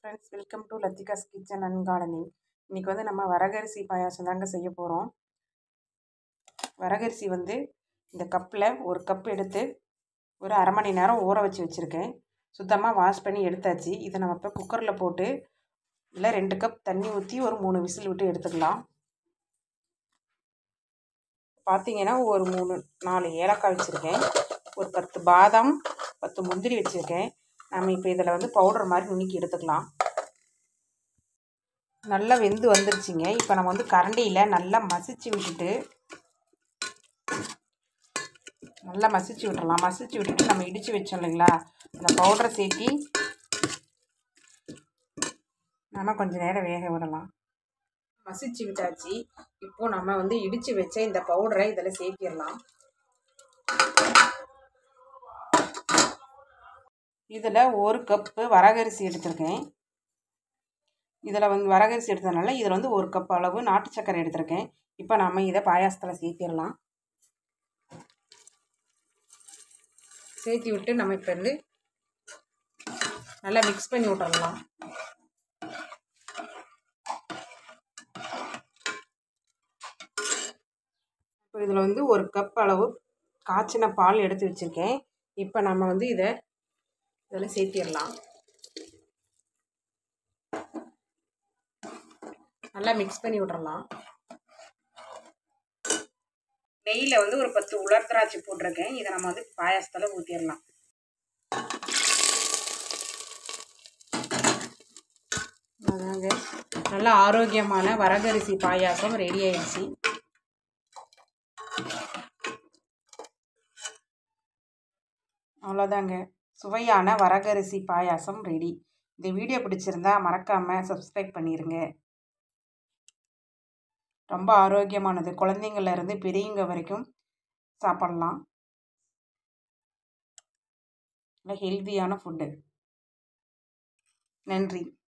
friends welcome to Lathika's kitchen and gardening இன்றைக்கி வந்து நம்ம வரகரிசி பாயாசம் தாங்க செய்ய போகிறோம் வரகரிசி வந்து இந்த கப்பில் ஒரு கப் எடுத்து ஒரு அரை மணி நேரம் ஊற வச்சு வச்சுருக்கேன் சுத்தமாக வாஷ் பண்ணி எடுத்தாச்சு இதை நம்ம இப்போ குக்கரில் போட்டு இல்லை ரெண்டு கப் தண்ணி ஊற்றி ஒரு மூணு விசில் விட்டு எடுத்துக்கலாம் பார்த்தீங்கன்னா ஒரு மூணு நாலு ஏலக்காய் வச்சுருக்கேன் ஒரு பத்து பாதாம் பத்து முந்திரி வச்சுருக்கேன் நம்ம இப்போ இதில் வந்து பவுடர் மாதிரி நுணுக்கி எடுத்துக்கலாம் நல்லா வெந்து வந்துருச்சுங்க இப்போ நம்ம வந்து கரண்டியில் நல்லா மசிச்சு விட்டுட்டு நல்லா மசிச்சு விட்டுறலாம் மசிச்சு விட்டுட்டு நம்ம இடித்து வச்சோம் இல்லைங்களா அந்த பவுடரை சேர்த்தி நம்ம கொஞ்சம் நேரம் வேக விடலாம் மசிச்சு விட்டாச்சு இப்போது நம்ம வந்து இடித்து வச்ச இந்த பவுடரை இதில் சேர்த்திடலாம் இதில் ஒரு கப்பு வரகரிசி எடுத்திருக்கேன் இதில் வந்து வரகரிசி எடுத்ததுனால இதில் வந்து ஒரு கப் அளவு நாட்டு சர்க்கரை எடுத்திருக்கேன் இப்போ நம்ம இதை பாயாசத்தில் சேர்த்திடலாம் சேர்த்தி விட்டு நம்ம இப்போ வந்து நல்லா மிக்ஸ் பண்ணி விட்டுறலாம் இப்போ இதில் வந்து ஒரு கப் அளவு காய்ச்சின பால் எடுத்து வச்சுருக்கேன் இப்போ நம்ம வந்து இதை இதில் சேர்த்திடலாம் நல்லா மிக்ஸ் பண்ணி விட்றலாம் நெய்யில் வந்து ஒரு பத்து உலர் திராட்சை போட்டிருக்கேன் இதை நம்ம வந்து பாயாசத்தில் ஊற்றிடலாம் அதாங்க நல்லா ஆரோக்கியமான வரகரிசி பாயாசம் ரெடி ஆயிடுச்சு அவ்வளோதாங்க சுவையான வரகரிசி பாயாசம் ரெடி இந்த வீடியோ பிடிச்சிருந்தா மறக்காமல் சப்ஸ்கிரைப் பண்ணிடுங்க ரொம்ப ஆரோக்கியமானது குழந்தைங்கள்லேருந்து பெரியவங்க வரைக்கும் சாப்பிட்லாம் நல்ல ஹெல்த்தியான ஃபுட்டு நன்றி